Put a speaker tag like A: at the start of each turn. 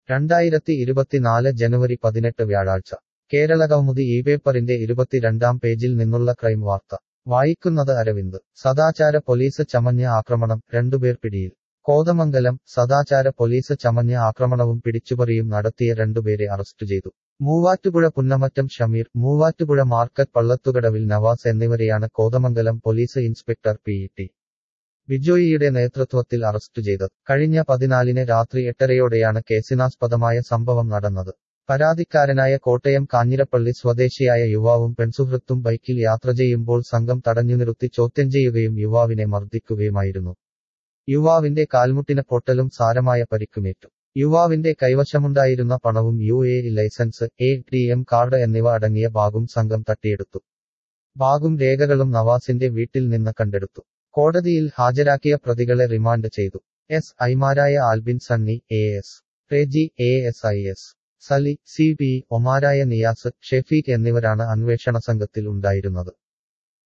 A: രണ്ടായിരത്തി ഇരുപത്തിനാല് ജനുവരി പതിനെട്ട് വ്യാഴാഴ്ച കേരള കൗമുദി ഈ പേപ്പറിന്റെ ഇരുപത്തിരണ്ടാം പേജിൽ നിന്നുള്ള ക്രൈം വാർത്ത വായിക്കുന്നത് അരവിന്ദ് സദാചാര പോലീസ് ചമഞ്ഞ ആക്രമണം രണ്ടുപേർ പിടിയിൽ കോതമംഗലം സദാചാര പോലീസ് ചമഞ്ഞ ആക്രമണവും പിടിച്ചുപറിയും നടത്തിയ രണ്ടുപേരെ അറസ്റ്റ് ചെയ്തു മൂവാറ്റുപുഴ പുന്നമറ്റം ഷമീർ മൂവാറ്റുപുഴ മാർക്കറ്റ് പള്ളത്തുകടവിൽ നവാസ് എന്നിവരെയാണ് Kothamangalam police inspector P T ബിജോയിയുടെ നേതൃത്വത്തിൽ അറസ്റ്റ് ചെയ്തത് കഴിഞ്ഞ പതിനാലിന് രാത്രി എട്ടരയോടെയാണ് കേസിനാസ്പദമായ സംഭവം നടന്നത് പരാതിക്കാരനായ കോട്ടയം കാഞ്ഞിരപ്പള്ളി സ്വദേശിയായ യുവാവും പെൺസുഹൃത്തും ബൈക്കിൽ യാത്ര ചെയ്യുമ്പോൾ സംഘം തടഞ്ഞു നിർത്തി ചോദ്യം ചെയ്യുകയും യുവാവിനെ മർദ്ദിക്കുകയുമായിരുന്നു യുവാവിന്റെ കാൽമുട്ടിന് പൊട്ടലും സാരമായ പരിക്കുമേറ്റു യുവാവിന്റെ കൈവശമുണ്ടായിരുന്ന പണവും U A licence A T M card എന്നിവ അടങ്ങിയ ബാഗും സംഘം തട്ടിയെടുത്തു ബാഗും രേഖകളും നവാസിന്റെ വീട്ടിൽ നിന്ന് കണ്ടെടുത്തു കോടതിയിൽ ഹാജരാക്കിയ പ്രതികളെ റിമാൻഡ് ചെയ്തു എസ് ഐമാരായ Albin Sunny A S Reji A S I S Sali C P ഒമാരായ നിയാസ് ഷെഫീഖ് എന്നിവരാണ് അന്വേഷണ സംഘത്തിൽ ഉണ്ടായിരുന്നത്